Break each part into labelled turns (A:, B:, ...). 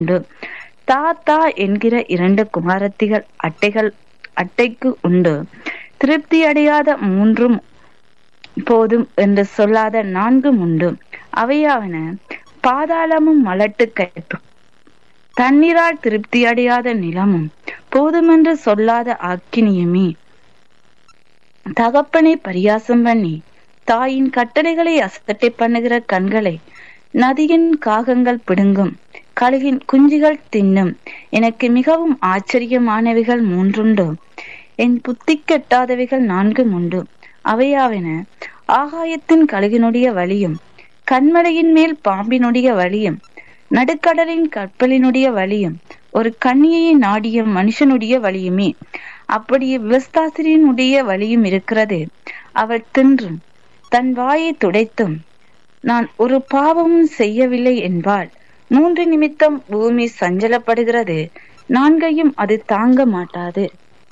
A: உண்டு தாத்தா என்கிற இரண்டு குமாரத்திகள் அட்டைகள் அட்டைக்கு உண்டு திருப்தி அடையாத மூன்றும் போதும் என்று சொல்லாத நான்கும் உண்டு அவையாவன பாதாளமும் மலட்டு கைப்பு தண்ணீரால் திருப்தி அடையாத நிலமும் போதுமென்று சொல்லாத ஆக்கினியுமே தகப்பனை பரியாசம் பண்ணி தாயின் கட்டளைகளை அசட்டை பண்ணுகிற கண்களை நதியின் காகங்கள் பிடுங்கும் கழுகின் குஞ்சுகள் தின்னும் எனக்கு மிகவும் ஆச்சரியமானவைகள் மூன்றுண்டு என் புத்தி கெட்டாதவைகள் நான்கும் உண்டு அவையாவன ஆகாயத்தின் கழுகினுடைய வழியும் கண்மலையின் மேல் பாம்பினுடைய வழியும் நடுக்கடலின் கப்பலினுடைய வழியும் ஒரு கண்ணியை நாடிய மனுஷனுடைய வழியுமே அப்படியே விவஸ்தாசிரியனுடைய வழியும் இருக்கிறது அவள் தின்றும் தன் வாயை துடைத்தும் நான் ஒரு பாவமும் செய்யவில்லை என்பாள் மூன்று நிமித்தம் பூமி சஞ்சலப்படுகிறது நான்கையும் அது தாங்க மாட்டாது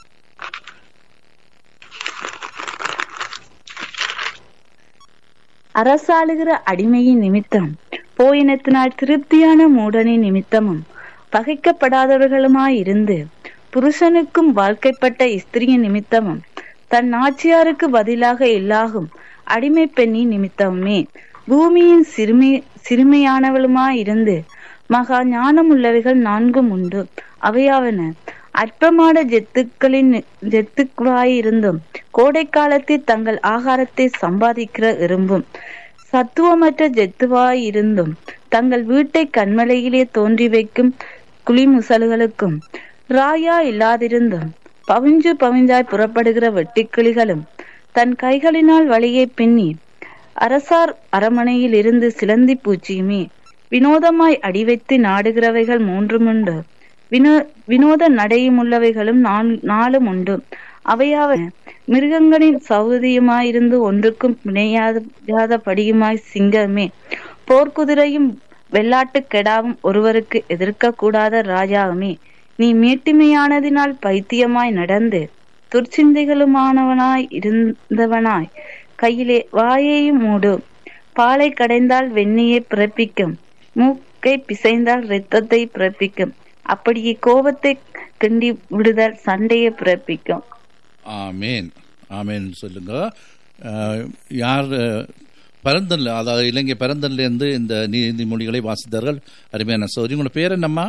A: அரசாளுகிற அடிமையின் நிமித்தம் போயினத்தினால் திருப்தியான மூடனின் நிமித்தமும் பகைக்கப்படாதவர்களுமாயிருந்து புருஷனுக்கும் வாழ்க்கைப்பட்ட ஸ்திரியின் நிமித்தமும் தன் நாச்சியாருக்கு பதிலாக எல்லாகும் அடிமை பெண்ணின் நிமித்தமுமே பூமியின் சிறுமி சிறுமையானவளுமாயிருந்து மகா ஞானம் உள்ளவைகள் நான்கும் உண்டு அவையாவன அற்பமான ஜெத்துக்களின் ஜெத்துவாயிருந்தும் கோடை காலத்தில் தங்கள் ஆகாரத்தை சம்பாதிக்கிற எறும்பும் சத்துவமற்ற ஜெத்துவாயிருந்தும் தங்கள் வீட்டை கண்மலையிலே தோன்றி வைக்கும் குளிமுசல்களுக்கும் ராயா இல்லாதிருந்தும் பவிஞ்சு பவிஞ்சாய் புறப்படுகிற வெட்டிக்கிளிகளும் தன் கைகளினால் வழியை பின்னி அரசார் அரமனையில் இருந்து சிலந்தி பூச்சியுமே வினோதமாய் அடி வைத்து நாடுகிறவைகள் மூன்றுமுண்டு வினோ வினோத நடையுமுள்ளவைகளும் நாலும் உண்டு அவையாவ மிருகங்களின் சௌகரியமாயிருந்து ஒன்றுக்கும் பிணையாத படியுமாய் சிங்கமே போர்க்குதிரையும் வெள்ளாட்டு கெடாவும் ஒருவருக்கு எதிர்க்க கூடாத ராஜாவுமே நீ மேட்டிமையானதினால் பைத்தியமாய் நடந்து துர்ச்சிந்தைகளுமானவனாய் இருந்தவனாய் கையிலே வாயையும் மூடு பாலை கடைந்தால் வெண்ணியை பிறப்பிக்கும் மூக்கை பிசைந்தால் இரத்தத்தை பிறப்பிக்கும் அப்படியே கோபத்தை கிண்டி விடுதல் சண்டையை பிறப்பிக்கும்
B: ஆமேன் ஆமேன் சொல்லுங்க யார் பரந்தன்ல அதாவது இலங்கை பரந்தன்லேருந்து இந்த நீதிமொழிகளை வாசித்தார்கள் அருமையான சௌரி உங்களோட பேர் என்னம்மா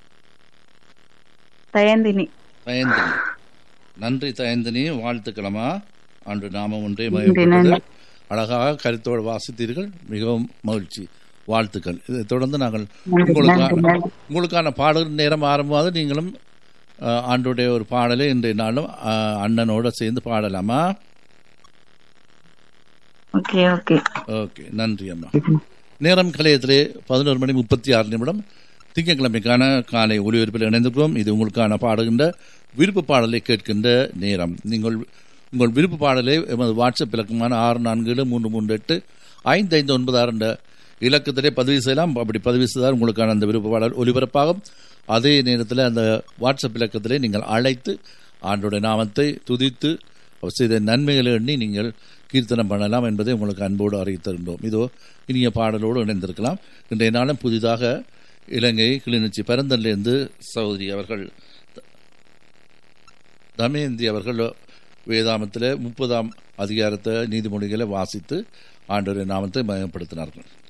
A: தயந்தினி
B: தயந்தினி நன்றி தயந்தினி வாழ்த்துக்களமா அன்று நாம ஒன்றே மகிழ்ப்பது அழகாக கருத்தோடு வாசித்தீர்கள் மிகவும் மகிழ்ச்சி வாழ்த்துக்கள் இதை தொடர்ந்து நாங்கள் உங்களுக்கான உங்களுக்கான பாடல் நேரம் ஆரம்பமாவது நீங்களும் ஆண்டுடைய ஒரு பாடலை இன்றைய நாளும் அண்ணனோட சேர்ந்து பாடலாமா
A: ஓகே ஓகே
B: ஓகே நன்றி அம்மா நேரம் கலையத்திலே பதினோரு மணி முப்பத்தி ஆறு நிமிடம் திங்கட்கிழமைக்கான காலை ஒளிபரப்பில் இணைந்திருக்கிறோம் இது உங்களுக்கான பாடுகின்ற விருப்ப பாடலை கேட்கின்ற நேரம் நீங்கள் உங்கள் விருப்ப பாடலை எமது வாட்ஸ்அப் இலக்கமான ஆறு நான்கு ஏழு மூன்று மூன்று எட்டு ஐந்து ஐந்து ஒன்பது ஆறு என்ற இலக்கத்திலே பதிவு செய்யலாம் அப்படி பதிவு செய்தால் உங்களுக்கான அந்த விருப்ப பாடல் ஒலிபரப்பாகும் அதே நேரத்தில் அந்த வாட்ஸ்அப் இலக்கத்திலே நீங்கள் அழைத்து ஆண்டோட நாமத்தை துதித்து செய்த நன்மைகளை எண்ணி நீங்கள் கீர்த்தனம் பண்ணலாம் என்பதை உங்களுக்கு அன்போடு அறிவித்திருந்தோம் இதோ இனிய பாடலோடு இணைந்திருக்கலாம் இன்றைய நாளும் புதிதாக இலங்கை கிளிநொச்சி பரந்தன்லேருந்து சௌதரி அவர்கள் தமயந்தி அவர்கள் வேதாமத்தில் முப்பதாம் அதிகாரத்தை நீதிமொழிகளை வாசித்து ஆண்டோரின் நாமத்தை மயப்படுத்தினார்கள்